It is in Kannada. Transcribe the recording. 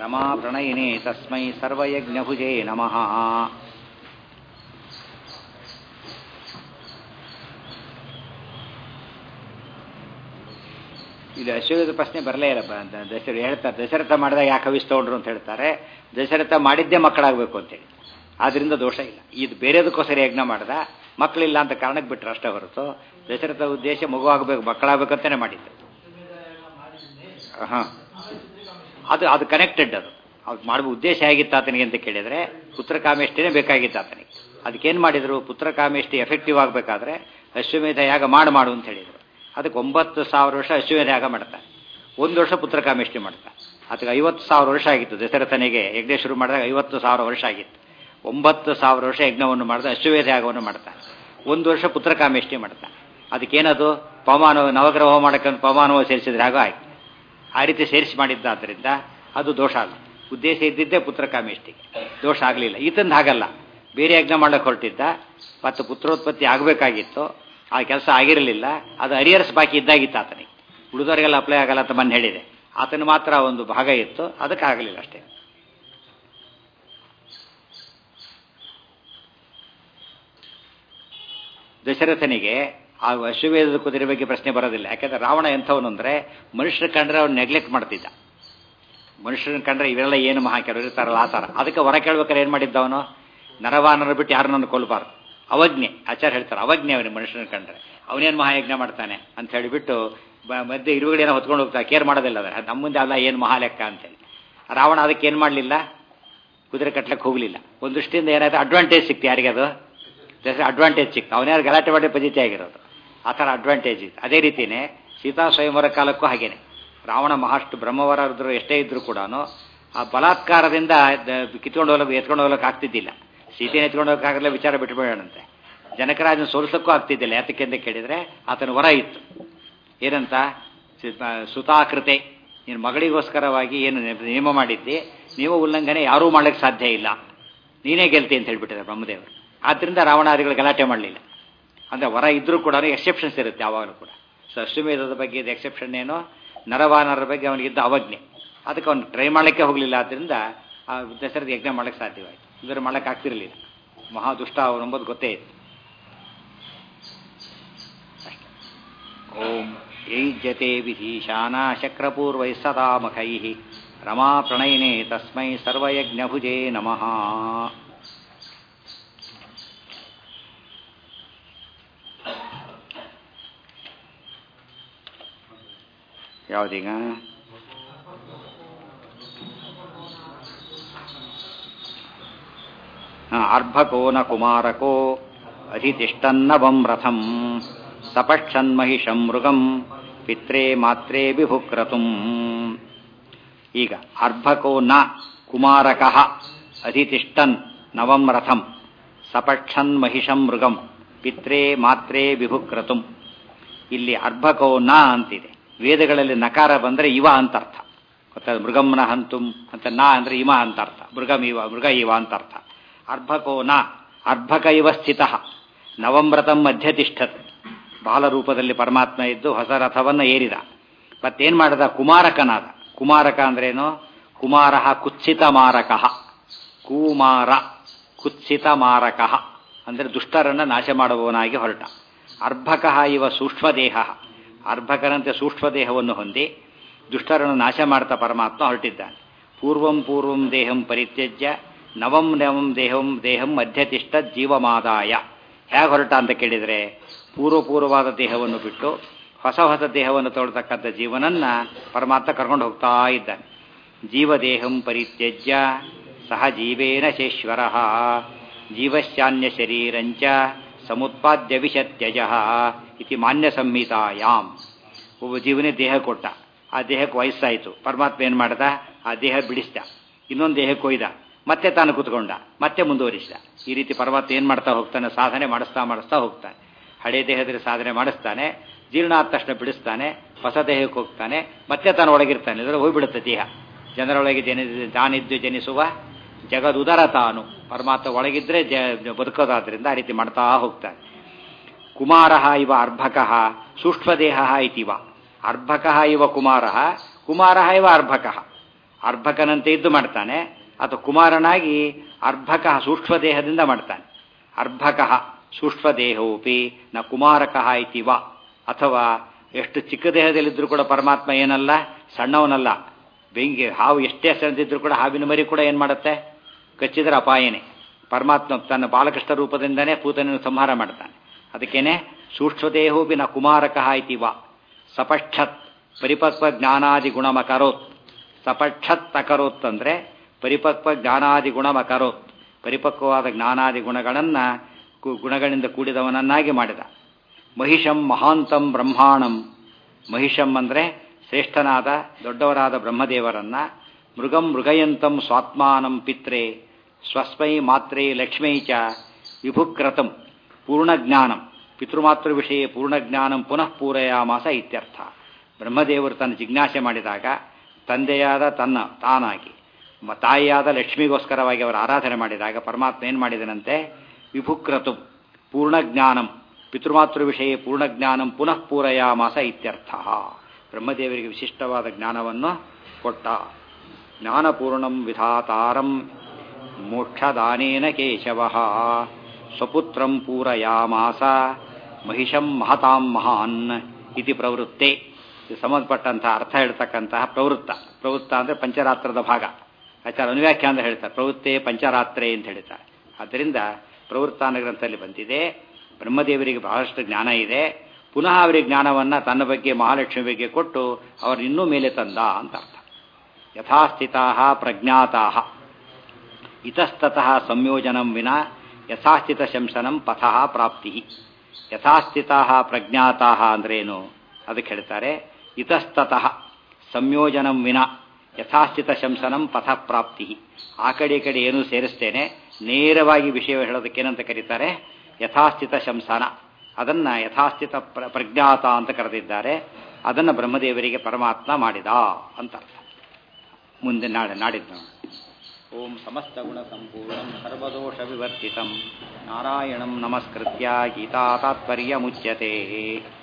रमा प्रणयिने तस्मै सर्वयज्ञभुजे नमः ಇಲ್ಲಿ ಅಶ್ವದ ಪ್ರಶ್ನೆ ಬರಲೇ ಇಲ್ಲ ಬ- ದ- ದಶರಥ ಹೇಳ್ತಾರೆ ದಶರಥ ಮಾಡಿದಾಗ ಯಾಕೆ ಹವಿಸ್ತಗೊಂಡ್ರು ಅಂತ ಹೇಳ್ತಾರೆ ದಶರಥ ಮಾಡಿದ್ದೇ ಮಕ್ಕಳಾಗಬೇಕು ಅಂತೇಳಿ ಆದ್ರಿಂದ ದೋಷ ಇಲ್ಲ ಇದು ಬೇರೆದಕ್ಕೋಸ್ಕರ ಯಜ್ಞ ಮಾಡ್ದ ಮಕ್ಕಳಿಲ್ಲ ಅಂತ ಕಾರಣಕ್ಕೆ ಬಿಟ್ಟರು ಅಷ್ಟೇ ಹೊರತು ದಶರಥ ಉದ್ದೇಶ ಮಗು ಆಗಬೇಕು ಮಕ್ಕಳಾಗಬೇಕಂತಾನೆ ಮಾಡಿದ್ದು ಹಾಂ ಅದು ಅದು ಕನೆಕ್ಟೆಡ್ ಅದು ಅದು ಮಾಡುವ ಉದ್ದೇಶ ಹೇಗಿತ್ತು ಆತನಿಗೆ ಅಂತ ಕೇಳಿದರೆ ಪುತ್ರ ಕಾಮೇಷ್ಟಿನೇ ಬೇಕಾಗಿತ್ತು ಆತನಿಗೆ ಅದಕ್ಕೇನು ಮಾಡಿದರು ಪುತ್ರ ಕಾಮೇಷ್ಟಿ ಎಫೆಕ್ಟಿವ್ ಆಗಬೇಕಾದ್ರೆ ಅಶ್ವಮೇಧ ಯಾಗ ಮಾಡು ಮಾಡು ಅಂತ ಹೇಳಿದರು ಅದಕ್ಕೆ ಒಂಬತ್ತು ಸಾವಿರ ವರ್ಷ ಅಶ್ವಮೇಧ ಯಾಗ ಮಾಡ್ತಾರೆ ಒಂದು ವರ್ಷ ಪುತ್ರ ಕಾಮೇಷ್ಟಿ ಮಾಡ್ತಾರೆ ಅದಕ್ಕೆ ಐವತ್ತು ಸಾವಿರ ವರ್ಷ ಆಗಿತ್ತು ದಶರಥನಿಗೆ ಯಜ್ಞ ಶುರು ಮಾಡಿದಾಗ ಐವತ್ತು ಸಾವಿರ ವರ್ಷ ಆಗಿತ್ತು ಒಂಬತ್ತು ಸಾವಿರ ವರ್ಷ ಯಜ್ಞವನ್ನು ಮಾಡಿದ ಅಶ್ವಮೇಧ ಯಾಗವನ್ನು ಮಾಡ್ತಾರೆ ಒಂದು ವರ್ಷ ಪುತ್ರ ಕಾಮೇಷ್ಟಿ ಮಾಡ್ತಾರೆ ಅದಕ್ಕೇನದು ಪವಮಾನ ನವಗ್ರಹ ಹೋಮ ಮಾಡಕ್ಕೆ ಪವಮಾನವ ಸೇರಿಸಿದ್ರೆ ಆಗೋ ಆಯ್ತು ಆ ರೀತಿ ಸೇರಿಸಿ ಮಾಡಿದ್ದಾದ್ರಿಂದ ಅದು ದೋಷ ಅಲ್ಲ ಉದ್ದೇಶ ಇದ್ದಿದ್ದೇ ಪುತ್ರ ಕಾಮೇಷ್ಟಿಗೆ ದೋಷ ಆಗಲಿಲ್ಲ ಈತಂದು ಹಾಗಲ್ಲ ಬೇರೆ ಯಜ್ಞ ಮಾಡಕ್ಕೆ ಹೊರಟಿದ್ದ ಮತ್ತು ಪುತ್ರೋತ್ಪತ್ತಿ ಆಗಬೇಕಾಗಿತ್ತು ಆ ಕೆಲಸ ಆಗಿರಲಿಲ್ಲ ಅದು ಅರಿಯರ್ಸ್ ಬಾಕಿ ಇದ್ದಾಗಿತ್ತು ಆತನಿಗೆ ಉಳಿದವರಿಗೆಲ್ಲ ಅಪ್ಲೈ ಆಗಲ್ಲ ಅಂತ ಮೊನ್ನೆ ಹೇಳಿದೆ ಆತನ ಮಾತ್ರ ಒಂದು ಭಾಗ ಇತ್ತು ಅದಕ್ಕೆ ಆಗಲಿಲ್ಲ ಅಷ್ಟೇ ದಶರಥನಿಗೆ ಆ ಅಶ್ವವೇಧದ ಕುದುರೆ ಬಗ್ಗೆ ಪ್ರಶ್ನೆ ಬರೋದಿಲ್ಲ ಯಾಕಂದ್ರೆ ರಾವಣ ಎಂಥವನು ಅಂದರೆ ಮನುಷ್ಯರ ಕಂಡ್ರೆ ಅವ್ನು ನೆಗ್ಲೆಕ್ಟ್ ಮಾಡ್ತಿದ್ದ ಮನುಷ್ಯರನ್ನ ಕಂಡ್ರೆ ಇವೆಲ್ಲ ಏನು ಮಹಾ ಕೆಲವರು ಇರ್ತಾರಲ್ಲ ಆ ಥರ ಅದಕ್ಕೆ ಹೊರ ಕೇಳ್ಬೇಕಾದ್ರೆ ಏನು ಮಾಡಿದ್ದ ಅವನು ನರವಾನರ ಬಿಟ್ಟು ಯಾರನ್ನೂ ಕೊಲ್ಲಬಾರ್ದು ಅವಜ್ಞೆ ಆಚಾರ್ಯ ಹೇಳ್ತಾರೆ ಅವಜ್ಞೆ ಅವನಿಗೆ ಮನುಷ್ಯನ ಕಂಡ್ರೆ ಅವನೇನು ಮಹಾಯಜ್ಞ ಮಾಡ್ತಾನೆ ಅಂತ ಹೇಳಿಬಿಟ್ಟು ಬ- ಮಧ್ಯೆ ಇರುವುಗಳೇನೋ ಹೊತ್ಕೊಂಡು ಹೋಗ್ತಾ ಕೇರ್ ಮಾಡೋದಿಲ್ಲ ಅದರ ನಮ್ಮ ಮುಂದೆ ಅಲ್ಲ ಏನು ಮಹಾಲೆಕ್ಕ ಅಂತೇಳಿ ರಾವಣ ಅದಕ್ಕೆ ಏನು ಮಾಡಲಿಲ್ಲ ಕುದುರೆ ಕಟ್ಲಕ್ಕೆ ಹೋಗಲಿಲ್ಲ ಒಂದು ದೃಷ್ಟಿಯಿಂದ ಏನಾಯ್ತು ಅಡ್ವಾಂಟೇಜ್ ಸಿಕ್ತು ಯಾರಿಗೆ ಅದು ಅಡ್ವಾಂಟೇಜ್ ಸಿಕ್ತು ಅವನ್ಯಾರು ಗಲಾಟೆ ಮಾಡಿ ಪಜಿತಿ ಆಗಿರೋದು ಆ ಥರ ಅಡ್ವಾಂಟೇಜ್ ಇತ್ತು ಅದೇ ರೀತಿಯೇ ಸೀತಾ ಸ್ವಯಂವರ ಕಾಲಕ್ಕೂ ಹಾಗೇನೆ ರಾವಣ ಮಹಾಷ್ಟು ಬ್ರಹ್ಮವರ ರುದ್ರು ಎಷ್ಟೇ ಇದ್ರೂ ಕೂಡ ಆ ಬಲಾತ್ಕಾರದಿಂದ ದ- ಕಿತ್ಕೊಂಡು ಹೋಗ್ಲಿಕ್ಕೆ ಎತ್ಕೊಂಡು ಹೋಗ್ಲಿಕ್ಕೆ ಆಗ್ತಿದ್ದಿಲ್ಲ ಸೀತೆನ ಎತ್ಕೊಂಡು ಹೋಗಕ್ಕಾಗಲ್ಲ ವಿಚಾರ ಬಿಟ್ಟುಬೇಡಂತೆ ಜನಕರಾಜನ ಸೋಲಿಸೋಕ್ಕೂ ಆಗ್ತಿದ್ದಿಲ್ಲ ಯಾತಕ್ಕೆ ಅಂತ ಕೇಳಿದರೆ ಆತನ ವರ ಇತ್ತು ಏನಂತ ಸಿ- ಸುತಾಕೃತೆ ನೀನು ಮಗಳಿಗೋಸ್ಕರವಾಗಿ ಏನು ನಿಯಮ ಮಾಡಿದ್ದಿ ನೀವು ಉಲ್ಲಂಘನೆ ಯಾರೂ ಮಾಡ್ಲಿಕ್ಕೆ ಸಾಧ್ಯ ಇಲ್ಲ ನೀನೇ ಗೆಲ್ತಿ ಅಂತ ಹೇಳ್ಬಿಟ್ಟಿದ್ದಾರೆ ಬ್ರಹ್ಮದೇವರು ಆದ್ದರಿಂದ ರಾವಣಾದಿಗಳು ಗಲಾಟೆ ಮಾಡಲಿಲ್ಲ ಅಂದರೆ ವರ ಇದ್ರೂ ಕೂಡ ಎಕ್ಸೆಪ್ಷನ್ಸ್ ಇರುತ್ತೆ ಯಾವಾಗಲೂ ಕೂಡ ಸೊ ಅಶ್ವಮೇಧದ ಬಗ್ಗೆ ಇದು ಎಕ್ಸೆಪ್ಷನ್ ಏನೋ ನರವಾನರ ಬಗ್ಗೆ ಅವನಿಗಿದ್ದ ಅವಜ್ಞೆ ಅದಕ್ಕೆ ಅವನು ಟ್ರೈ ಮಾಡಲಿಕ್ಕೆ ಹೋಗಲಿಲ್ಲ ಆದ್ದರಿಂದ ಆ ದಶರಥ ಯಜ್ಞ ಮಾಡಕ್ಕೆ ಸಾಧ್ಯವಾಯಿತು ಇದರ ಮಾಡಕ್ಕೆ ಆಗ್ತಿರಲಿಲ್ಲ ಮಹಾ ದುಷ್ಟ ಅವನು ಎಂಬುದು ಗೊತ್ತೇ ಇತ್ತು ಓಂ ಯೈಜ್ಯತೆ ವಿಧೀಶಾನ ಶಕ್ರಪೂರ್ವೈ ಸದಾ ಮಖೈ ರಮಾ ಪ್ರಣಯಿನೇ ತಸ್ಮೈ ಸರ್ವಯಜ್ಞಭುಜೇ ನಮಃ ಯಾವುದೀಗ ಅರ್ಭಕೋ ನ ಕುಮಾರಕೋ ಅಧಿತಿಷ್ಟನ್ನವಂ ರಥಂ ಸಪಕ್ಷನ್ಮಹಿಷಂ ಮೃಗಂ ಪಿತ್ರೇ ಮಾತ್ರೇ ವಿಭುಕ್ರತುಂ ಈಗ ಅರ್ಭಕೋ ನ ಕುಮಾರಕ ಅಧಿತಿಷ್ಟನ್ ನವಂ ರಥಂ ಸಪಕ್ಷನ್ ಮಹಿಷಂ ಮೃಗಂ ಪಿತ್ರೇ ಮಾತ್ರೇ ವಿಭುಕ್ರತುಂ ಇಲ್ಲಿ ಅರ್ಭಕೋ ನ ಅಂತಿದೆ ವೇದಗಳಲ್ಲಿ ನಕಾರ ಬಂದರೆ ಇವ ಅಂತ ಅರ್ಥ ಗೊತ್ತಾದ ಮೃಗಂನ ಹಂತುಂ ಅಂತ ನ ಅಂದ್ರೆ ಇಮ ಅಂತ ಅರ್ಥ ಮೃಗಂ ಇವ ಮೃಗ ಇವ ಅಂತ ಅರ್ಥ ಅರ್ಭಕೋ ನ ಅರ್ಭಕ ಇವ ಸ್ಥಿತ ನವಂವ್ರತಂ ಮಧ್ಯತಿಷ್ಠತ್ ಬಾಲರೂಪದಲ್ಲಿ ಪರಮಾತ್ಮ ಇದ್ದು ಹೊಸ ರಥವನ್ನು ಏರಿದ ಮತ್ತೇನು ಮಾಡಿದ ಕುಮಾರಕನಾದ ಕುಮಾರಕ ಅಂದ್ರೇನು ಕುಮಾರ ಕುತ್ಸಿತ ಮಾರಕ ಕುಮಾರ ಕುತ್ಸಿತ ಮಾರಕ ಅಂದರೆ ದುಷ್ಟರನ್ನು ನಾಶ ಮಾಡುವವನಾಗಿ ಹೊರಟ ಅರ್ಭಕ ಇವ ಸೂಕ್ಷ್ಮದೇಹ ಅರ್ಭಕನಂತೆ ಸೂಕ್ಷ್ಮದೇಹವನ್ನು ಹೊಂದಿ ದುಷ್ಟರನ್ನು ನಾಶ ಮಾಡ್ತಾ ಪರಮಾತ್ಮ ಹೊರಟಿದ್ದಾನೆ ಪೂರ್ವಂ ಪೂರ್ವಂ ದೇಹಂ ಪರಿತ್ಯಜ್ಯ ನವಂ ನವಂ ದೇಹಂ ದೇಹಂ ಮಧ್ಯತಿಷ್ಠ ಜೀವಮಾದಾಯ ಹೇಗೆ ಹೊರಟ ಅಂತ ಕೇಳಿದರೆ ಪೂರ್ವಪೂರ್ವವಾದ ದೇಹವನ್ನು ಬಿಟ್ಟು ಹೊಸ ಹೊಸ ದೇಹವನ್ನು ತೊಗೊಳ್ತಕ್ಕಂಥ ಜೀವನನ್ನ ಪರಮಾತ್ಮ ಕರ್ಕೊಂಡು ಹೋಗ್ತಾ ಇದ್ದಾನೆ ಜೀವದೇಹಂ ಪರಿತ್ಯಜ್ಯ ಸಹ ಜೀವೇನ ಶೇಶ್ವರ ಜೀವಶ್ಚಾನ್ಯ ಶರೀರಂಚ ಸಮುತ್ಪಾದ್ಯ ವಿಷತ್ಯಜ ಇತಿ ಮಾನ್ಯ ಸಂಹಿತಾಯಾಮ್ ಒಬ್ಬ ಜೀವನೇ ದೇಹ ಕೊಟ್ಟ ಆ ದೇಹಕ್ಕೆ ವಯಸ್ಸಾಯಿತು ಪರಮಾತ್ಮ ಏನು ಮಾಡ್ದ ಆ ದೇಹ ಬಿಡಿಸ್ದ ಇನ್ನೊಂದು ದೇಹಕ್ಕೆ ಒಯ್ದ ಮತ್ತೆ ತಾನು ಕುತ್ಕೊಂಡ ಮತ್ತೆ ಮುಂದುವರಿಸಿದ ಈ ರೀತಿ ಪರಮಾತ್ಮ ಏನು ಮಾಡ್ತಾ ಹೋಗ್ತಾನೆ ಸಾಧನೆ ಮಾಡಿಸ್ತಾ ಮಾಡಿಸ್ತಾ ಹೋಗ್ತಾನೆ ಹಳೆ ದೇಹದಲ್ಲಿ ಸಾಧನೆ ಮಾಡಿಸ್ತಾನೆ ಜೀರ್ಣ ಆದ ತಕ್ಷಣ ಬಿಡಿಸ್ತಾನೆ ಹೊಸ ದೇಹಕ್ಕೆ ಹೋಗ್ತಾನೆ ಮತ್ತೆ ತಾನು ಒಳಗಿರ್ತಾನೆ ಇದರ ಹೋಗ್ಬಿಡುತ್ತೆ ದೇಹ ಜನರೊಳಗೆ ಜನಿ ತಾನಿದ್ದು ಜನಿಸುವ ಜಗದುದರ ತಾನು ಪರಮಾತ್ಮ ಒಳಗಿದ್ರೆ ಜ ಬದುಕೋದಾದ್ರಿಂದ ಆ ರೀತಿ ಮಾಡ್ತಾ ಹೋಗ್ತಾನೆ ಕುಮಾರ ಇವ ಅರ್ಭಕ ಸೂಕ್ಷ್ಮದೇಹ ಇತಿವ ಅರ್ಭಕ ಇವ ಕುಮಾರ ಕುಮಾರ ಇವ ಅರ್ಭಕ ಅರ್ಭಕನಂತೆ ಇದ್ದು ಮಾಡ್ತಾನೆ ಅಥವಾ ಕುಮಾರನಾಗಿ ಅರ್ಭಕ ಸೂಕ್ಷ್ಮ ದೇಹದಿಂದ ಮಾಡ್ತಾನೆ ಅರ್ಭಕ ಸೂಕ್ಷ್ಮ ದೇಹೋಪಿ ನ ಕುಮಾರಕ ಇತಿ ವಾ ಅಥವಾ ಎಷ್ಟು ಚಿಕ್ಕ ದೇಹದಲ್ಲಿದ್ದರೂ ಕೂಡ ಪರಮಾತ್ಮ ಏನಲ್ಲ ಸಣ್ಣವನಲ್ಲ ಬೆಂಕಿ ಹಾವು ಎಷ್ಟೇ ಸಣ್ಣದಿದ್ರೂ ಕೂಡ ಹಾವಿನ ಮರಿ ಕೂಡ ಏನು ಮಾಡುತ್ತೆ ಕಚ್ಚಿದ್ರೆ ಅಪಾಯನೇ ಪರಮಾತ್ಮ ತನ್ನ ಬಾಲಕೃಷ್ಣ ರೂಪದಿಂದನೇ ಪೂತನನ್ನು ಸಂಹಾರ ಮಾಡ್ತಾನೆ ಅದಕ್ಕೇನೆ ಸೂಕ್ಷ್ಮದೇಹೋಪಿ ನ ಕುಮಾರಕ ಇತಿ ವಾ ಸಪಕ್ಷತ್ ಪರಿಪಕ್ವ ಜ್ಞಾನಾದಿ ಗುಣಮಕರೋತ್ ಸಪಕ್ಷತ್ ಅಕರೋತ್ ಅಂದರೆ ಪರಿಪಕ್ವ ಜ್ಞಾನಾದಿ ಗುಣಮಕರೋತ್ ಪರಿಪಕ್ವವಾದ ಜ್ಞಾನಾದಿ ಗುಣಗಳನ್ನು ಗುಣಗಳಿಂದ ಕೂಡಿದವನನ್ನಾಗಿ ಮಾಡಿದ ಮಹಿಷಂ ಮಹಾಂತಂ ಬ್ರಹ್ಮಾಣಂ ಮಹಿಷಂ ಅಂದರೆ ಶ್ರೇಷ್ಠನಾದ ದೊಡ್ಡವರಾದ ಬ್ರಹ್ಮದೇವರನ್ನ ಮೃಗಂ ಮೃಗಯಂತಂ ಸ್ವಾತ್ಮಾನಂ ಪಿತ್ರೆ ಸ್ವಸ್ಮೈ ಮಾತ್ರೇ ಲಕ್ಷ್ಮೈ ಚ ವಿಭುಕ್ರತಂ ಪೂರ್ಣಜ್ಞಾನಂ ಪಿತೃಮಾತೃ ವಿಷಯ ಪೂರ್ಣಜ್ಞಾನಂ ಪುನಃ ಪೂರಯಾಮಾಸ ಇತ್ಯರ್ಥ ಬ್ರಹ್ಮದೇವರು ತನ್ನ ಜಿಜ್ಞಾಸೆ ಮಾಡಿದಾಗ ತಂದೆಯಾದ ತನ್ನ ತಾನಾಗಿ ತಾಯಿಯಾದ ಲಕ್ಷ್ಮಿಗೋಸ್ಕರವಾಗಿ ಅವರ ಆರಾಧನೆ ಮಾಡಿದಾಗ ಪರಮಾತ್ಮ ಏನು ಮಾಡಿದನಂತೆ ವಿಭುಕ್ರತು ಪೂರ್ಣಜ್ಞಾನಂ ಪಿತೃಮಾತೃ ವಿಷಯ ಪೂರ್ಣಜ್ಞಾನಂ ಪುನಃ ಪೂರಯಾಮಾಸ ಇತ್ಯರ್ಥ ಬ್ರಹ್ಮದೇವರಿಗೆ ವಿಶಿಷ್ಟವಾದ ಜ್ಞಾನವನ್ನು ಕೊಟ್ಟ ಜ್ಞಾನಪೂರ್ಣಂ ವಿಧಾತಾರಂ ಮೋಕ್ಷದಾನೇನ ಕೇಶವ ಸ್ವಪುತ್ರಂ ಪೂರಯಾಮಾಸ ಮಹಿಷಂ ಮಹತಾಂ ಮಹಾನ್ ಇತಿ ಪ್ರವೃತ್ತೆ ಇದು ಸಂಬಂಧಪಟ್ಟಂತಹ ಅರ್ಥ ಹೇಳ್ತಕ್ಕಂತಹ ಪ್ರವೃತ್ತ ಪ್ರವೃತ್ತ ಅಂದರೆ ಪಂಚರಾತ್ರದ ಭಾಗ ಆಚಾರ ಅನುವ್ಯಾಖ್ಯ ಅಂತ ಹೇಳ್ತಾರೆ ಪ್ರವೃತ್ತೆ ಪಂಚರಾತ್ರೆ ಅಂತ ಹೇಳ್ತಾರೆ ಆದ್ದರಿಂದ ಪ್ರವೃತ್ತಾನ ಗ್ರಂಥದಲ್ಲಿ ಬಂದಿದೆ ಬ್ರಹ್ಮದೇವರಿಗೆ ಬಹಳಷ್ಟು ಜ್ಞಾನ ಇದೆ ಪುನಃ ಅವರಿಗೆ ಜ್ಞಾನವನ್ನು ತನ್ನ ಬಗ್ಗೆ ಮಹಾಲಕ್ಷ್ಮಿ ಬಗ್ಗೆ ಕೊಟ್ಟು ಅವರು ಇನ್ನೂ ಮೇಲೆ ತಂದ ಅಂತ ಅರ್ಥ ಯಥಾಸ್ಥಿತಾ ಪ್ರಜ್ಞಾತಾ ಇತಸ್ತತಃ ಸಂಯೋಜನಂ ವಿನ ಯಥಾಸ್ಥಿತ ಶಂಸನಂ ಪಥಃ ಪ್ರಾಪ್ತಿ ಯಥಾಸ್ಥಿತಾ ಪ್ರಜ್ಞಾತಾ ಅಂದ್ರೇನು ಅದಕ್ಕೆ ಹೇಳ್ತಾರೆ ಇತಸ್ತತಃ ಸಂಯೋಜನಂ ವಿನ ಯಥಾಸ್ಥಿತ ಶಂಸನಂ ಪಥ ಪ್ರಾಪ್ತಿ ಆ ಕಡೆ ಈ ಕಡೆ ಏನೂ ಸೇರಿಸ್ತೇನೆ ನೇರವಾಗಿ ವಿಷಯ ಹೇಳೋದಕ್ಕೆ ಏನಂತ ಕರೀತಾರೆ ಯಥಾಸ್ಥಿತ ಶಂಸನ ಅದನ್ನ ಯಥಾಸ್ಥಿತ ಪ್ರ ಪ್ರಜ್ಞಾತ ಅಂತ ಕರೆದಿದ್ದಾರೆ ಅದನ್ನು ಬ್ರಹ್ಮದೇವರಿಗೆ ಪರಮಾತ್ಮ ಮಾಡಿದ ಅಂತ ಅರ್ಥ ಮುಂದೆ ನಾಳೆ ನಾಡಿದ್ದು ಓಂ ಸಮಸ್ತ ಗುಣ ಸಂಪೂರ್ಣಂ ಸರ್ವದೋಷ ವಿವರ್ಜಿತಂ ನಾರಾಯಣಂ ನಮಸ್ಕೃತ್ಯ ಗೀತಾ ತಾತ್ಪರ್ಯ ಮುಚ್ಯತೆ